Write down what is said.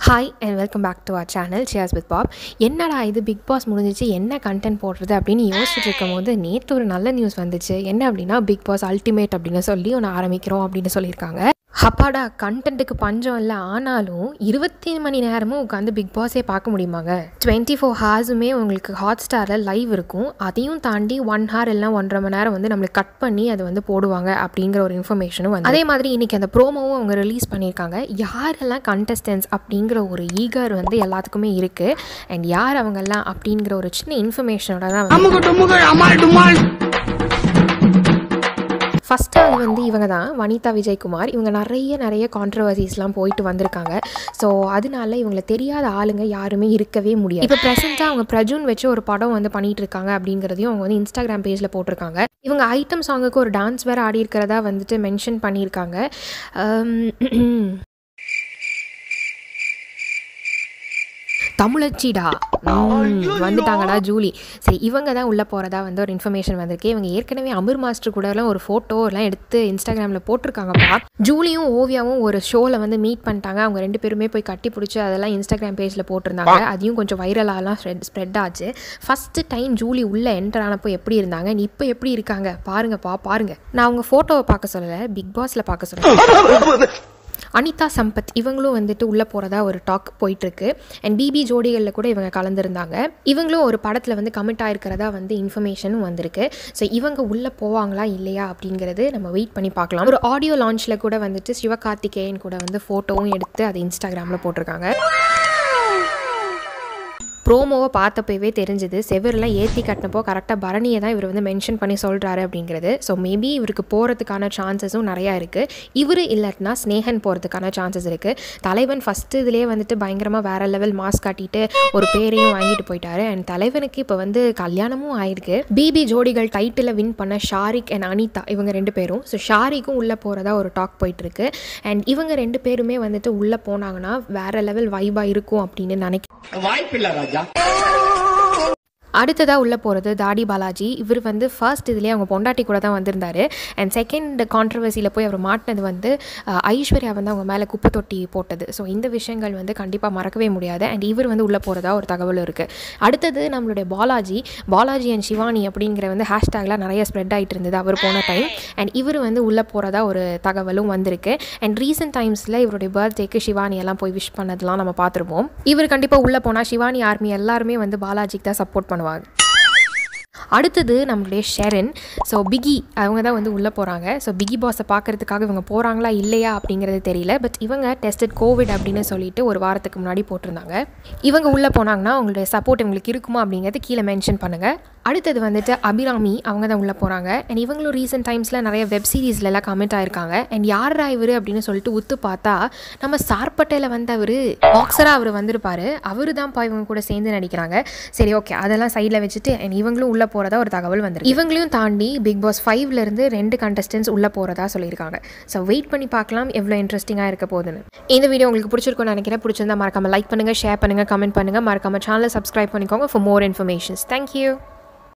hi and welcome back to our channel shares with pop என்னடா இது big pass முடிஞ்சிச்சு என்ன கண்டென்ட் போடுறது அப்படின்னு யோசிச்சுட்டு இருக்கும் போது நேற்று ஒரு நல்ல நியூஸ் வந்துச்சு என்ன அப்படின்னா பிக் பாஸ் அல்டிமேட் அப்படின்னு சொல்லி ஒன்று ஆரம்பிக்கிறோம் அப்படின்னு சொல்லியிருக்காங்க அப்பாடா கண்டென்ட்டுக்கு பஞ்சம் இல்லை ஆனாலும் இருபத்தி மணி நேரமும் உட்காந்து பிக் பாஸே பார்க்க முடியுமாங்க டுவெண்ட்டி ஃபோர் ஹார்ஸுமே உங்களுக்கு ஹாட் ஸ்டாரில் லைவ் இருக்கும் அதையும் தாண்டி ஒன் ஹார் இல்லைனா ஒன்றரை மணி நேரம் வந்து நம்மளுக்கு கட் பண்ணி அதை வந்து போடுவாங்க அப்படிங்கிற ஒரு இன்ஃபர்மேஷனும் வந்து அதே மாதிரி இன்னைக்கு அந்த ப்ரோமோவும் அவங்க ரிலீஸ் பண்ணியிருக்காங்க யாரெல்லாம் கண்டஸ்டன்ஸ் அப்படிங்கிற ஒரு ஈகர் வந்து எல்லாத்துக்குமே இருக்குது அண்ட் யார் அவங்கெல்லாம் அப்படிங்கிற ஒரு சின்ன இன்ஃபர்மேஷனோட தான் வந்து அமுகு டுமுகு அமால் டுமால் ஃபஸ்ட் ஆள் வந்து இவங்க தான் வனிதா விஜயகுமார் இவங்க நிறைய நிறைய கான்ட்ரவர்சிஸ்லாம் போயிட்டு வந்திருக்காங்க ஸோ அதனால இவங்களை தெரியாத ஆளுங்க யாருமே இருக்கவே முடியாது இப்போ ப்ரெசென்ட்டாக அவங்க பிரஜுன் வச்சு ஒரு படம் வந்து பண்ணிட்டு இருக்காங்க அப்படிங்கிறதையும் அவங்க வந்து இன்ஸ்டாகிராம் பேஜில் போட்டிருக்காங்க இவங்க ஐட்டம் சாங்குக்கு ஒரு டான்ஸ் வேறு ஆடி இருக்கிறதா வந்துட்டு மென்ஷன் பண்ணியிருக்காங்க அம், தமிழச்சிடா ம், வந்துட்டாங்கடா ஜூலி சரி இவங்க தான் உள்ளே போகிறதா வந்து ஒரு இன்ஃபர்மேஷன் வந்திருக்கு இவங்க ஏற்கனவே அமர் மாஸ்டர் கூட எல்லாம் ஒரு ஃபோட்டோ எல்லாம் எடுத்து இன்ஸ்டாகிராமில் போட்டிருக்காங்கப்பா ஜூலியும் ஓவியாவும் ஒரு ஷோவில் வந்து மீட் பண்ணிட்டாங்க அவங்க ரெண்டு பேருமே போய் கட்டி பிடிச்சி அதெல்லாம் இன்ஸ்டாகிராம் பேஜில் போட்டிருந்தாங்க அதையும் கொஞ்சம் வைரலாலாம் ஸ்ப்ரெட் ஸ்ப்ரெட் ஆச்சு ஃபஸ்ட்டு டைம் ஜூலி உள்ளே என்டர் ஆனப்போ எப்படி இருந்தாங்க இப்போ எப்படி இருக்காங்க பாருங்கப்பா பாருங்க நான் அவங்க ஃபோட்டோவை பார்க்க சொல்லலை பிக் பாஸில் பார்க்க சொல்கிறேன் அனிதா சம்பத் இவங்களும் வந்துட்டு உள்ளே போகிறதா ஒரு டாக் போயிட்டுருக்கு அண்ட் பிபி ஜோடிகளில் கூட இவங்க கலந்துருந்தாங்க இவங்களும் ஒரு படத்தில் வந்து கமிட் ஆயிருக்கிறதா வந்து இன்ஃபர்மேஷனும் வந்திருக்கு ஸோ இவங்க உள்ளே போவாங்களா இல்லையா அப்படிங்கிறது நம்ம வெயிட் பண்ணி பார்க்கலாம் ஒரு ஆடியோ லான்ச்சில் கூட வந்துட்டு சிவகார்த்திகேயன் கூட வந்து ஃபோட்டோவும் எடுத்து அதை இன்ஸ்டாகிராமில் போட்டிருக்காங்க ப்ரோமோவை பார்த்தப்பவே தெரிஞ்சுது செவரெலாம் ஏற்றி கட்டினப்போ கரெக்டாக பரணியை தான் இவர் வந்து மென்ஷன் பண்ணி சொல்கிறாரு அப்படிங்கிறது ஸோ மேபி இவருக்கு போகிறதுக்கான சான்சஸும் நிறையா இருக்குது இவர் இல்லாட்டினா ஸ்னேகன் போகிறதுக்கான சான்சஸ் இருக்குது தலைவன் ஃபஸ்ட்டு இதுலேயே வந்துட்டு பயங்கரமாக வேற லெவல் மாஸ்க் காட்டிட்டு ஒரு பேரையும் வாங்கிட்டு போயிட்டாரு அண்ட் தலைவனுக்கு இப்போ வந்து கல்யாணமும் ஆயிருக்கு பிபி ஜோடிகள் டைட்டில் வின் பண்ண ஷாரிக் அண்ட் அனிதா இவங்க ரெண்டு பேரும் ஸோ ஷாரிக்கும் உள்ளே போகிறதா ஒரு டாக் போயிட்டுருக்கு அண்ட் இவங்க ரெண்டு பேருமே வந்துட்டு உள்ளே போனாங்கன்னா வேற லெவல் வைபாக இருக்கும் அப்படின்னு நினைக்கிறேன் வாய்ப்பில்லை ராஜா அடுத்ததாக உள்ளே போகிறது தாடி பாலாஜி இவர் வந்து ஃபர்ஸ்ட் இதுலேயே அவங்க பொண்டாட்டி கூட தான் வந்திருந்தாரு அண்ட் செகண்ட் கான்ட்ரவர்சியில் போய் அவர் மாட்டினது வந்து அஹ், ஐஸ்வர்யா வந்து அவங்க மேலே குப்பை தொட்டி போட்டது ஸோ இந்த விஷயங்கள் வந்து கண்டிப்பாக மறக்கவே முடியாது அண்ட் இவர் வந்து உள்ளே போகிறதா ஒரு தகவல் இருக்குது அடுத்தது நம்மளுடைய பாலாஜி பாலாஜி அண்ட் சிவானி அப்படிங்கிற வந்து ஹேஷ்டேக்லாம் நிறைய ஸ்ப்ரெட் ஆகிட்டு இருந்தது அவர் போன டைம் அண்ட் இவர் வந்து உள்ளே போகிறதா ஒரு தகவலும் வந்திருக்கு அண்ட் ரீசெண்ட் டைம்ஸில் இவருடைய பர்த்டேக்கு சிவானி எல்லாம் போய் விஷ் பண்ணதெல்லாம் நம்ம பார்த்துருப்போம் இவர் கண்டிப்பாக உள்ளே போனால் சிவானி ஆர்மி எல்லாருமே வந்து பாலாஜிக்கு தான் சப்போர்ட் பண்ணுவாங்க அடுத்தது நம்மளுடைய ஷெரன் ஸோ பிகி அவங்க தான் வந்து உள்ளே போகிறாங்க ஸோ பிகி பாஸை பார்க்கறதுக்காக இவங்க போகிறாங்களா இல்லையா அப்படிங்கிறது தெரியல பட் இவங்க டெஸ்டட் கோவிட் அப்படின்னு சொல்லிட்டு ஒரு வாரத்துக்கு முன்னாடி போட்டிருந்தாங்க இவங்க உள்ளே போனாங்கன்னா அவங்களுடைய சப்போர்ட் இவங்களுக்கு இருக்குமா அப்படிங்கிறது கீழே மென்ஷன் பண்ணுங்கள் அடுத்தது வந்துட்டு அபிராமி அவங்க தான் உள்ளே போகிறாங்க அண்ட் இவங்களும் ரீசெண்ட் டைம்ஸில் நிறைய வெப் சீரிஸ்லலாம் கமெண்ட் ஆயிருக்காங்க அண்ட் யாரா இவர் அப்படின்னு சொல்லிட்டு உத்து பார்த்தா நம்ம சார்பட்டையில் வந்தவர் பாக்ஸராக அவர் வந்திருப்பாரு அவர் தான்ப்பா இவங்க கூட சேர்ந்து நடிக்கிறாங்க சரி ஓகே அதெல்லாம் சைடில் வச்சுட்டு அண்ட் இவங்களும் உள்ளே போகிறதா ஒரு தகவல் வந்துருக்கு இவங்களையும் தாண்டி பிக் பாஸ் ஃபைவ்லேருந்து ரெண்டு கண்டஸ்டன்ஸ் உள்ளே போகிறதா சொல்லியிருக்காங்க ஸோ வெயிட் பண்ணி பார்க்கலாம் எவ்வளோ இன்ட்ரெஸ்டிங்காக இருக்க போகுதுன்னு இந்த வீடியோ உங்களுக்கு பிடிச்சிருக்கும்னு நினைக்கிறேன் பிடிச்சிருந்தா மறக்காம லைக் பண்ணுங்கள் ஷேர் பண்ணுங்கள் கமெண்ட் பண்ணுங்கள் மறக்காம சேனலை சப்ஸ்கிரைப் பண்ணிக்கோங்க ஃபார் மோர் இன்ஃபர்மேஷன்ஸ் தேங்க்யூ